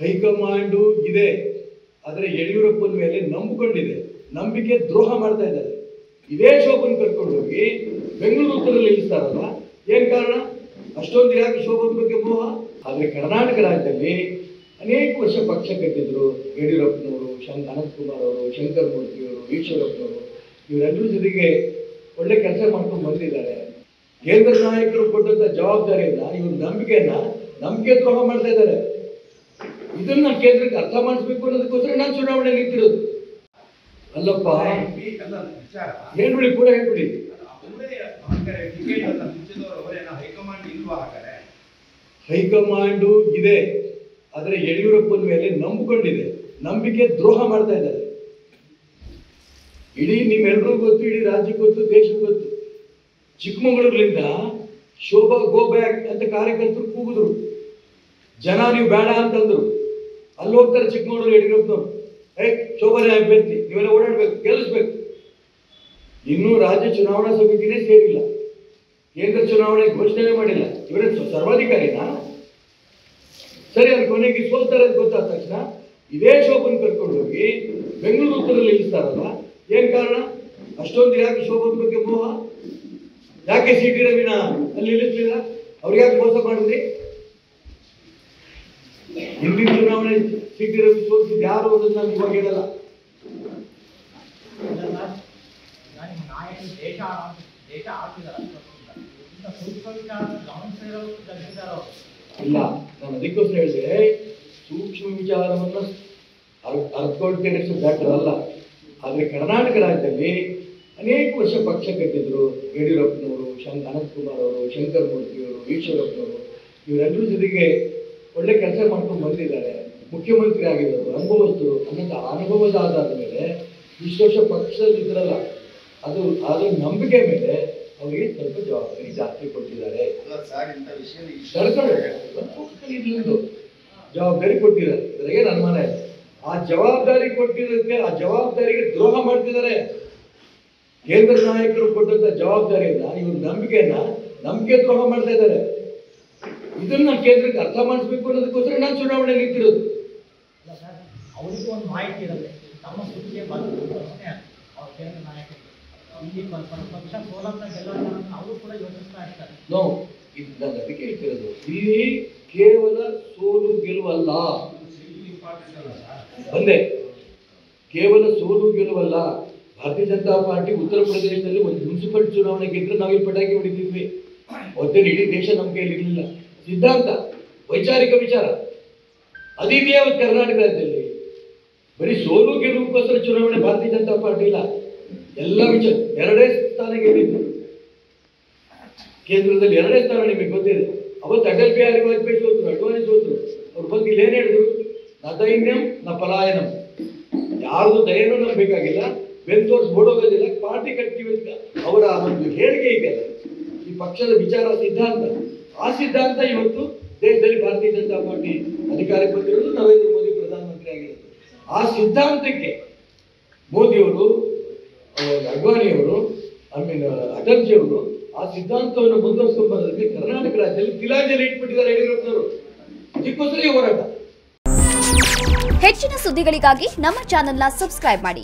High command ಇದೆ ಆದರೆ ಯಡಿಯೂರಪ್ಪನ ಮೇಲೆ ನಂಬಿಕೊಂಡಿದೆ ನಂಬಿಕೆ ದ್ರೋಹ ಮಾಡ್ತಾ ಇದ್ದಾರೆ ಇದೇ ಶೋಭನ್ ಕರ್ಕೊಂಡು ಹೋಗಿ ಬೆಂಗಳೂರು ಉತ್ತರಲ್ಲಿ ನಿಲ್ಲಿಸ್ತಾರಲ್ಲ ಏನ್ ಕಾರಣ ಅಷ್ಟೊಂದು ಯಾಕೆ ಶೋಭನ್ ಬಗ್ಗೆ ಮೋಹ ಆದ್ರೆ ಕರ್ನಾಟಕ ರಾಜ್ಯದಲ್ಲಿ ಅನೇಕ ವರ್ಷ ಪಕ್ಷ ಕಟ್ಟಿದ್ರು ಯಡಿಯೂರಪ್ಪನವರು ಶಂಕ ಅನಂತಕುಮಾರ್ ಅವರು ಶಂಕರ್ ಮೂರ್ತಿಯವರು ಈಶ್ವರಪ್ಪನವರು ಇವರೆಲ್ಲರ ಜೊತೆಗೆ ಒಳ್ಳೆ ಕೆಲಸ ಮಾಡ್ಕೊಂಡು ಬಂದಿದ್ದಾರೆ ಕೇಂದ್ರ ನಾಯಕರು ಕೊಟ್ಟಂತ ಜವಾಬ್ದಾರಿಯನ್ನ ಇವ್ರ ನಂಬಿಕೆಯನ್ನ ನಂಬಿಕೆ ದ್ರೋಹ ಮಾಡ್ತಾ ಇದ್ದಾರೆ ಇದನ್ನ ಕೇಂದ್ರಕ್ಕೆ ಅರ್ಥ ಮಾಡಿಸ್ಬೇಕು ಅನ್ನೋದಕ್ಕೋಸ್ಕರ ನಾನು ಚುನಾವಣೆ ನಿಂತಿರೋದು ಅಲ್ಲಪ್ಪ ಅಲ್ಲ ವಿಚಾರ ಹೇಳ್ಬಿಡಿ ಪೂರ ಹೇಳ್ಬಿಡಿ ಅವರೇ ಹಾಗಾದ್ರೆ ಟಿಕೆಟ್ ಅನ್ನ ಮುಂಚಿದವರು ಅವರೇನೋ ಹೈಕಮಾಂಡ್ ಇಲ್ವಾ ಹಾಗಾದ್ರೆ ಹೈಕಮಾಂಡು ಇದೆ ಆದರೆ ಯಡಿಯೂರಪ್ಪನ ಮೇಲೆ ನಂಬಿಕೊಂಡಿದೆ ನಂಬಿಕೆ ದ್ರೋಹ ಮಾಡ್ತಾ ಇದ್ದಾರೆ ಇಡೀ ನಿಮ್ಮೆಲ್ಲರಿಗೂ ಗೊತ್ತು ಇಡೀ ರಾಜ್ಯಕ್ಕೆ ಗೊತ್ತು ದೇಶಕ್ಕೆ ಗೊತ್ತು ಚಿಕ್ಕಮಗಳೂರಿನಿಂದ ಶೋಭಾ ಗೋ ಬ್ಯಾಕ್ ಅಂತ ಕಾರ್ಯಕರ್ತರು ಕೂಗಿದ್ರು ಜನ ನೀವು ಬೇಡ ಅಂತಂದ್ರು ಅಲ್ಲಿ ಹೋಗ್ತಾರೆ ಚಿಕ್ಕಮಗಳೂರು ಯಡಿಯೂರಪ್ಪನವರು ಏ ಶೋಭಾನೇ ಅಭ್ಯರ್ಥಿ ನೀವೆಲ್ಲ ಓಡಾಡ್ಬೇಕು ಗೆಲ್ಲಿಸ್ಬೇಕು ಇನ್ನೂ ರಾಜ್ಯ ಚುನಾವಣಾ ಸಮಿತಿನೇ ಸೇರಿಲ್ಲ ಕೇಂದ್ರ ಚುನಾವಣೆ ಘೋಷಣೆ ಮಾಡಿಲ್ಲ ಇವರೇ ಸರ್ವಾಧಿಕಾರಿನಾ ಸರಿ ಅವ್ರು ಕೊನೆಗೆ ಸೋಲ್ತಾರೆ ಅಂತ ಗೊತ್ತಾದ ತಕ್ಷಣ ಇದೇ ಶೋಭನ್ ಕರ್ಕೊಂಡು ಹೋಗಿ ಬೆಂಗಳೂರು ಉತ್ತರಲ್ಲಿ ನಿಲ್ಲಿಸ್ತಾರಲ್ಲ ಏನ್ ಕಾರಣ ಅಷ್ಟೊಂದು ಯಾಕೆ ಶೋಭನ್ ಬಗ್ಗೆ ಮೋಹ ಯಾಕೆ ಸಿ ಟಿ ರವಿನ ಅಲ್ಲಿ ನಿಲ್ಲಿಸ್ಲಿಲ್ಲ ಅವ್ರಿಗೆ ಯಾಕೆ ಮೋಸ ಮಾಡಿದ್ರಿ ಹಿಂದಿನ ಚುನಾವಣೆ ಸಿ ಟಿ ರವಿ ಸೋಲಿಸಿದ್ ಯಾರು ಅನ್ನೋದು ನಮ್ಗೆ ಇವಾಗ ಹೇಳಲ್ಲ ನಾನು ನಾಯಕರು ದೇಶ ಆಳ- ದೇಶ ಆಳ್ತಿದ್ದಾರೆ ಅಷ್ಟೇ ಗೊತ್ತಿಲ್ಲ. ಇಂಥ ಸೂಕ್ಷ್ಮ ವಿಚಾರ ಗಮನಿಸಿರೋರು ಕಲಿಸಿದಾರೋ ಇಲ್ಲ ನಾನು ಅದಕ್ಕೋಸ್ಕರ ಹೇಳಿದೆ ಸೂಕ್ಷ್ಮ ವಿಚಾರವನ್ನು ಅರ್- ಅರ್ತ್ಕೊಳ್ತೇನಷ್ಟು ಬ್ಯಾಟರ್ ಅಲ್ಲ ಆದರೆ ಕರ್ನಾಟಕ ರಾಜ್ಯದಲ್ಲಿ ಅನೇಕ ವರ್ಷ ಪಕ್ಷ ಕಟ್ಟಿದ್ರು ಯಡಿಯೂರಪ್ಪನವರು ಶಂಕ ಅನಂತಕುಮಾರ್ ಅವರು ಶಂಕರ್ ಮೂರ್ತಿಯವರು ಈಶ್ವರಪ್ಪನವರು ಇವರೆಲ್ಲರ ಜೊತೆಗೆ ಒಳ್ಳೆ ಕೆಲಸ ಮಾಡ್ಕೊಂಡು ಬಂದಿದ್ದಾರೆ ಮುಖ್ಯಮಂತ್ರಿ ಆಗಿರೋರು ಅನುಭವಸ್ಥರು ಅನ್ನೋದು ಅನುಭವದ ಆಧಾರದ ಮೇಲೆ ಇಷ್ಟು ವರ್ಷ ಪಕ್ಷದಲ್ಲಿ ಇದ್ರಲ್ಲ ಅದು ಅದರ ನಂಬಿಕೆ ಮೇಲೆ ಅವರಿಗೆ ಸ್ವಲ್ಪ ಜವಾಬ್ದಾರಿ ಜಾಸ್ತಿ ಕೊಟ್ಟಿದ್ದಾರೆ ಅಲ್ಲ ಸರ್ ಇಂಥ ವಿಷಯ ಸರ್ಕಾರ ಜವಾಬ್ದಾರಿ ಕೊಟ್ಟಿದ್ದಾರೆ ಇದ್ರಾಗೆ ಅನುಮಾನ ಇದೆ ಆ ಜವಾಬ್ದಾರಿ ಕೊಟ್ಟಿದ್ದಕ್ಕೆ ಆ ಜವಾಬ್ದಾರಿಗೆ ದ್ರೋಹ ಮಾಡ್ತಿದ್ದಾರೆ ಕೇಂದ್ರ ನಾಯಕರು ಕೊಟ್ಟಂತ ಜವಾಬ್ದಾರಿಯನ್ನ ಇವ್ರ ನಂಬಿಕೆಯನ್ನ ನಂಬಿಕೆ ದ್ರೋಹ ಮಾಡ್ತಾ ಇದ್ದಾರೆ ಇದನ್ನ ಕೇಂದ್ರಕ್ಕೆ ಅರ್ಥ ಮಾಡಿಸ್ಬೇಕು ಅನ್ನೋದಕ್ಕೋಸ್ಕರ ನಾನು ಚುನಾವಣೆ ನಿಂತಿರೋದು ಇಲ್ಲ ಸರ್ ಅವರಿಗೂ ಒಂದು ಮಾಹಿತಿ ಇರುತ್ತೆ ತಮ್ಮ ಸುದ್ದಿಗೆ ಬಂದು ಪ್ರಶ್ನೆ ಅದು ಅವ್ರ ಕೇಂದ್ರ ನಾಯಕರಿಗೆ ಇಲ್ಲಿ ಪ- ಪ- ಪಕ್ಷ ಸೋಲತ್ತ ಗೆಲ್ಲೋಣ ಅಂತ ಅವರು ಕೂಡ ಯೋಚಿಸ್ತಾ ಇರ್ತಾರೆ ನೋ ಇದು ನಾನು ಅದಕ್ಕೆ ಹೇಳ್ತಿರೋದು ಇಲ್ಲಿ ಕೇವಲ ಸೋಲು ಗೆಲುವಲ್ಲ ಒಂದೇ ಕೇವಲ ಸೋಲು ಗೆಲುವಲ್ಲ ಭಾರತೀಯ ಜನತಾ ಪಾರ್ಟಿ ಉತ್ತರ ಪ್ರದೇಶದಲ್ಲಿ ಒಂದು ಮುನ್ಸಿಪಲ್ ಚುನಾವಣೆ ಗೆದ್ರೆ ನಾವಿಲ್ಲಿ ಪಟಾಕಿ ಹೊಡಿತಿದ್ವಿ ಅವತ್ತೇನು ಇಡೀ ದೇಶ ನಮ್ಮ ಕೈಯಲ್ಲಿ ಇರಲಿಲ್ಲ ಸಿದ್ಧಾಂತ ವೈಚಾರಿಕ ವಿಚಾರ ಅದಿದೆಯಾ ಅವತ್ತು ಕರ್ನಾಟಕ ರಾಜ್ಯದಲ್ಲಿ ಬರೀ ಸೋಲು ಗೆಲುವುಗೋಸ್ಕರ ಚುನಾವಣೆ ಭಾರತೀಯ ಜನತಾ ಪಾರ್ಟಿ ಇಲ್ಲ ಎಲ್ಲ ವಿಚಾರ ಎರಡೇ ಸ್ಥಾನ ಗೆದ್ದಿದ್ದು ಕೇಂದ್ರದಲ್ಲಿ ಎರಡೇ ಸ್ಥಾನ ನಿಮಗೆ ಗೊತ್ತಿದೆ ಅವತ್ತು ಅಟಲ್ ಬಿಹಾರಿ ವಾಜಪೇಯಿ ಸೋತರು ಅಡ್ವಾಣಿ ಸೋತರು ಅವ್ರ ಬಗ್ಗೆ ಇಲ್ಲಿ ಏನ್ ಹೇಳಿದ್ರು ನ ದೈನ್ಯಂ ನ ಪಲಾಯನಂ ಯಾರ್ದು ದಯನೂ ನಮ್ಗೆ ಬೇಕಾಗಿಲ್ಲ ಬೆನ್ ತೋರ್ಸ್ ಓಡೋಗೋದಿಲ್ಲ ಪಾರ್ಟಿ ಕಟ್ತೀವಿ ಅಂತ ಅವರ ಒಂದು ಹೇಳಿಕೆ ಇದೆ ಈ ಪಕ್ಷದ ವಿಚಾರ ಸಿದ್ಧಾಂತ ಆ ಸಿದ್ಧಾಂತ ಇವತ್ತು ದೇಶದಲ್ಲಿ ಭಾರತೀಯ ಜನತಾ ಪಾರ್ಟಿ ಅಧಿಕಾರಕ್ಕೆ ಬಂದಿರೋದು ನರೇಂದ್ರ ಮೋದಿ ಪ್ರಧಾನಮಂತ್ರಿ ಆಗಿರೋದು ಆ ಸಿದ್ಧಾಂತಕ್ಕೆ ಮೋದಿಯವರು ಅಡ್ವಾಣಿಯವರು ಐ ಮೀನ್ ಅಟಲ್ಜಿ ಅವರು ಆ ಸಿದ್ಧಾಂತವನ್ನು ಮುಂದುವರಿಸ್ಕೊಂಡು ಬರೋದಕ್ಕೆ ಕರ್ನಾಟಕ ರಾಜ್ಯದಲ್ಲಿ ತಿಲಾಂಜಲಿ ಇಟ್ಬಿಟ್ಟಿದ್ದಾರೆ ಯಡಿಯೂರಪ್ಪನವರು ಅದಕ್ಕೋಸ್ಕರ ಈ ಹೋರಾಟ ಹೆಚ್ಚಿನ ಸುದ್ದಿಗಳಿಗಾಗಿ ನಮ್ಮ ಚಾನೆಲ್ನ ಸಬ್ಸ್ಕ್ರೈಬ್ ಮಾಡಿ